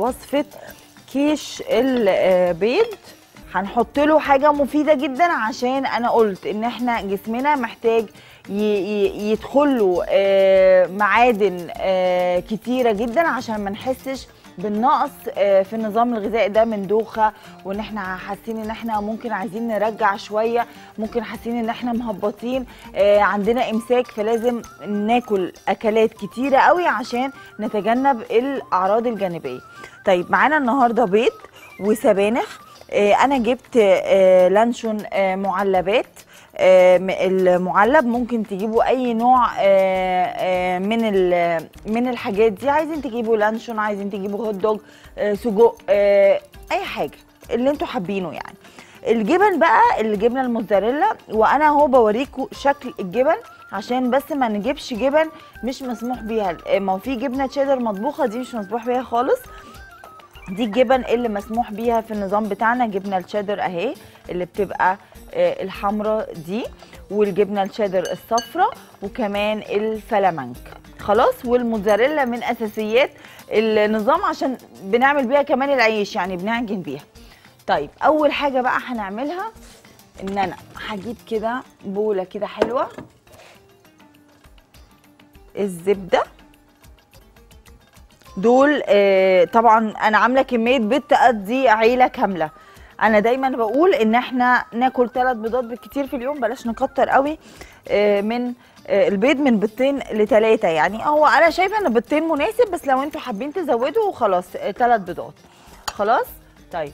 وصفه كيش البيض هنحط له حاجه مفيده جدا عشان انا قلت ان احنا جسمنا محتاج ي- ي- يدخل له آه، معادن آه، كتيره جدا عشان ما نحسش بالنقص آه، في النظام الغذائي ده من دوخه وان احنا حاسين ان احنا ممكن عايزين نرجع شويه ممكن حاسين ان احنا مهبطين آه، عندنا امساك فلازم ناكل اكلات كتيره قوي عشان نتجنب الاعراض الجانبيه طيب معانا النهارده بيض وسبانخ آه، انا جبت آه، لانشون آه، معلبات آه، م- المعلب ممكن تجيبوا اي نوع آه، آه، من ال- من الحاجات دي عايزين تجيبوا لانشون عايزين تجيبوا هوت دوج آه، سجق آه، اي حاجه اللي انتوا حابينه يعني الجبن بقى الجبنه الموتزاريلا وانا اهو بوريكم شكل الجبن عشان بس ما نجيبش جبن مش مسموح بيها آه، ما هو في جبنه تشيدر مطبوخه دي مش مسموح بيها خالص دي الجبن اللي مسموح بيها في النظام بتاعنا جبنه الشيدر اهي اللي بتبقى آه، الحمراء دي والجبنه الشيدر الصفراء وكمان الفلامنك خلاص والموتزاريلا من اساسيات النظام عشان بنعمل بيها كمان العيش يعني بنعجن بيها طيب اول حاجه بقى هنعملها ان انا هجيب كده بوله كده حلوه الزبده دول آه، طبعا انا عامله كميه بيض تقضي عيله كامله انا دايما بقول ان احنا ناكل ثلاث بيضات بالكتير في اليوم بلاش نكتر قوي آه، من آه، البيض من بيضتين لثلاثه يعني هو انا شايفه ان بيضتين مناسب بس لو انتوا حابين تزودوا خلاص ثلاث بيضات خلاص طيب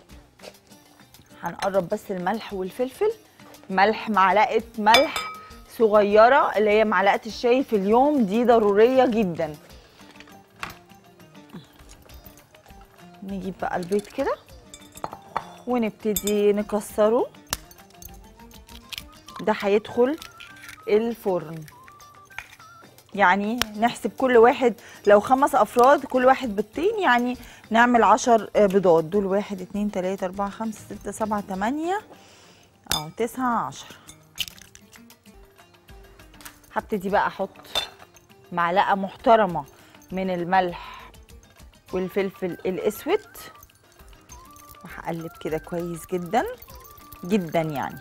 هنقرب بس الملح والفلفل ملح معلقه ملح صغيره اللي هي معلقه الشاي في اليوم دي ضروريه جدا نجيب بقى البيض كده ونبتدي نكسره ده هيدخل الفرن يعني نحسب كل واحد لو خمس افراد كل واحد بيضتين يعني نعمل عشر آه، بيضات دول واحد اتنين تلاتة اربعة خمسة ستة سبعة تمانية او تسعة عشر هبتدي بقى احط معلقة محترمة من الملح والفلفل الاسود وهقلب كده كويس جدا جدا يعني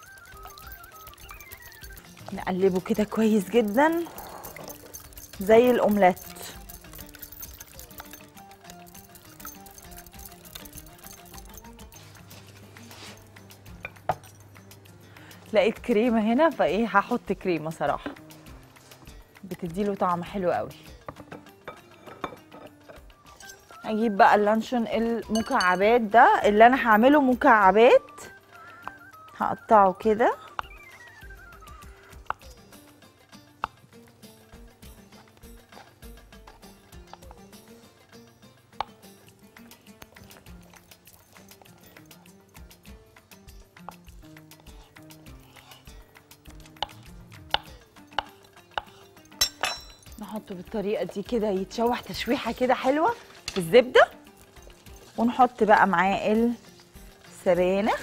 نقلبه كده كويس جدا زي الاومليت لقيت كريمه هنا فايه هحط كريمه صراحه بتديله طعم حلو قوي اجيب بقى اللانشون المكعبات ده اللي انا هعمله مكعبات هقطعه كده نحطه بالطريقه دي كده يتشوح تشويحه كده حلوه في الزبده ونحط بقى معاه السبانخ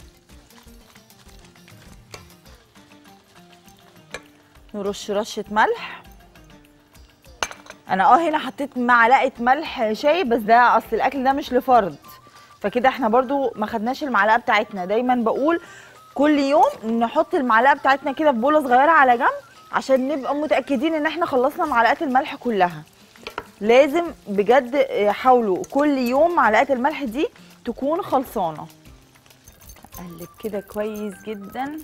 نرش رشه ملح انا اه هنا حطيت معلقه ملح شاي بس ده اصل الاكل ده مش لفرد فكده احنا برضو ما خدناش المعلقه بتاعتنا دايما بقول كل يوم نحط المعلقه بتاعتنا كده في بوله صغيره على جنب عشان نبقى متاكدين ان احنا خلصنا معلقات الملح كلها لازم بجد آه، حاولوا كل يوم معلقه الملح دي تكون خلصانه اقلب كده كويس جدا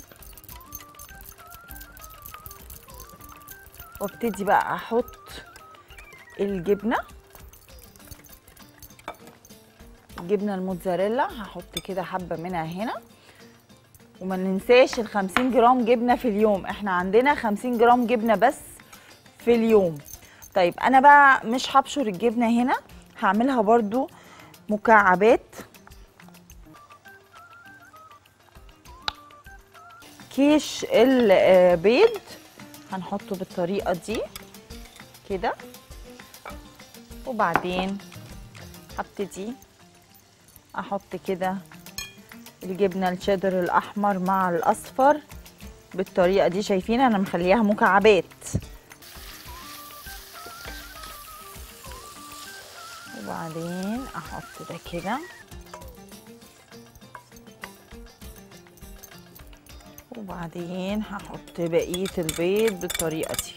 وابتدي بقى احط الجبنه الجبنه الموتزاريلا هحط كده حبه منها هنا وما ننساش ال 50 جرام جبنه في اليوم احنا عندنا 50 جرام جبنه بس في اليوم طيب انا بقى مش هبشر الجبنه هنا هعملها برضو مكعبات كيش البيض هنحطه بالطريقه دي كده وبعدين هبتدي احط كده الجبنه الشيدر الاحمر مع الاصفر بالطريقه دي شايفين انا مخليها مكعبات وبعدين وبعدين احط ده كده وبعدين هحط بقيه البيض بالطريقه دي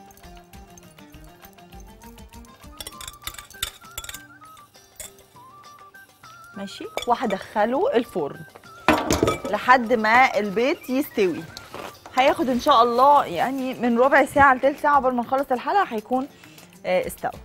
ماشي وهدخله الفرن لحد ما البيض يستوي هياخد ان شاء الله يعني من ربع ساعه لتلت ساعه قبل ما نخلص الحلقه هيكون آه، استوى